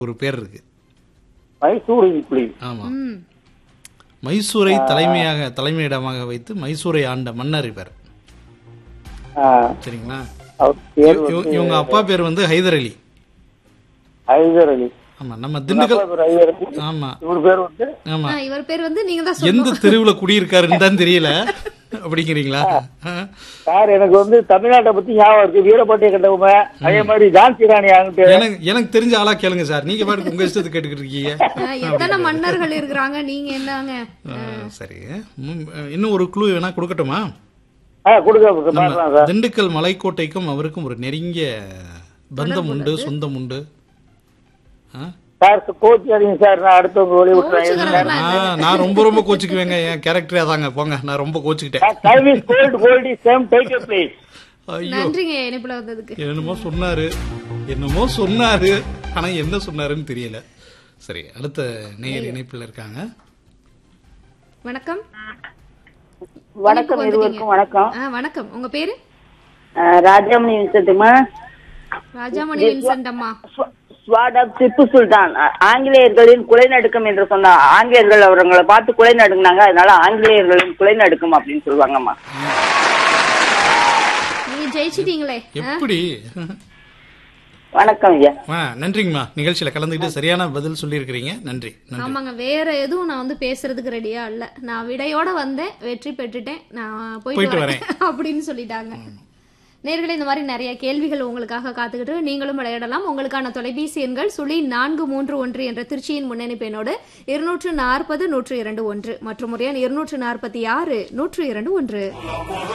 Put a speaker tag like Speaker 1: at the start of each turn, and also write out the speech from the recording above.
Speaker 1: ஒரு பேர் இருக்கு
Speaker 2: மைசூர் இட்லி
Speaker 1: ஆமா
Speaker 3: ம்
Speaker 1: மைசூரை தலைமையாக தலைமையிடமாக வைத்து மைசூரை ஆண்ட மன்னர் இவர்
Speaker 2: ஆ,
Speaker 1: சரிங்களா
Speaker 2: அவர் பேர்
Speaker 1: இவ-
Speaker 2: வந்து
Speaker 1: இவங்க அப்பா பேர் வந்து ஹைதர் அலி
Speaker 2: ஹைதர் அலி
Speaker 1: ஆமா நம்ம திண்டுக்கல்
Speaker 2: அப்பா பேர் ஹைதர் அலி
Speaker 1: ஆமா
Speaker 2: இவர் பேர் வந்து
Speaker 1: ஆமா
Speaker 3: ஆ, இவர் பேர் வந்து நீங்க தான்
Speaker 1: எந்த
Speaker 3: சொல்லணும்
Speaker 1: தெருவுல குடியிருக்காருன்னு தான் தெரியல அப்படிங்கிறீங்களா ஆ.
Speaker 2: சார் எனக்கு வந்து தமிழ்நாட்டை பத்தி ஞாபகம் இருக்கு வீரபாட்டிய கண்டவங்க அதே மாதிரி ஜான்சி ராணி ஆகிட்டு
Speaker 1: எனக்கு எனக்கு தெரிஞ்ச ஆளா கேளுங்க சார் நீங்க பாட்டுக்கு உங்க இஷ்டத்துக்கு கேட்டுக்கிட்டு இருக்கீங்க
Speaker 3: ஆ, எத்தனை மன்னர்கள் இருக்கிறாங்க நீங்க என்னங்க
Speaker 1: ஆ, சரி ம், இன்னும் ஒரு க்ளூ வேணா கொடுக்கட்டுமா
Speaker 2: ஆ கொடுக்க பாக்கலாம் சார்
Speaker 1: திண்டுக்கல் மலைக்கோட்டைக்கும் அவருக்கும் ஒரு நெருங்கிய பந்தம் உண்டு சொந்தம் உண்டு ஆ?
Speaker 2: சார் கோச் அடிங்க சார் நான் அடுத்தவங்க ஒளி விட்டுறேன்
Speaker 3: கோச்சுக்கிறதெல்லாம்
Speaker 1: ஆ, நான் ரொம்ப ரொம்ப கோச்சுக்குவேங்க என் கேரக்டரே அதாங்க போங்க நான் ரொம்ப கோச்சுக்கிட்டேன்
Speaker 2: சர்வீஸ் கோல்ட் கோல்டி சேம் டேக் பிளேஸ்
Speaker 1: ஐயோ
Speaker 3: நன்றிங்க இணைப்புல வந்ததுக்கு
Speaker 1: என்னமோ சொன்னாரு என்னமோ சொன்னாரு ஆனா என்ன சொன்னாருன்னு தெரியல சரி அடுத்த நேயர் இணைப்பில் இருக்காங்க
Speaker 3: வணக்கம்
Speaker 4: வணக்கம்
Speaker 3: இணைப்புக்கு
Speaker 4: இருவருக்கும் வணக்கம்
Speaker 3: ஆ, வணக்கம் உங்க பேரு
Speaker 4: அஹ், ராஜாமணி விசத்துமா
Speaker 3: ராஜாமணி வின்சென்ட் அம்மா
Speaker 4: ஸ்வாட் ஆஃப் திப்பு சுல்தான் அ- ஆங்கிலேயர்களின் குலைநடுக்கம் என்று சொன்ன ஆங்கிலேயர்கள் அவங்களை பார்த்து குலை நடுங்கினாங்க அதனால ஆங்கிலேயர்களின் குலைநடுக்கம் அப்படின்னு சொல்லுவாங்கம்மா
Speaker 3: நீங்க ஜெயிச்சிட்டீங்களே
Speaker 1: எப்படி
Speaker 4: வணக்கம் ஐயா
Speaker 1: ஆ நன்றிங்கம்மா நிகழ்ச்சியில கலந்துக்கிட்டு சரியான பதில் சொல்லியிருக்கிறீங்க நன்றி நன்றி
Speaker 3: ஆமாங்க வேற எதுவும் நான் வந்து பேசுறதுக்கு ரெடியா இல்ல நான் விடையோட வந்தேன் வெற்றி பெற்றுட்டேன் நான்
Speaker 1: போயிட்டு
Speaker 3: போயிட்டு வரேன் அப்படின்னு சொல்லிட்டாங்க நேர்களே இந்த மாதிரி நிறைய கேள்விகள் உங்களுக்காக காத்துக்கிட்டு நீங்களும் விளையாடலாம் உங்களுக்கான தொலைபேசி எண்கள் சுழி நான்கு மூன்று ஒன்று என்ற திருச்சியின் முன்னணி பெண்ணோடு இருநூற்று நாற்பது நூற்று இரண்டு ஒன்று மற்றும் முறையான இருநூற்று நாற்பத்தி ஆறு நூற்று இரண்டு ஒன்று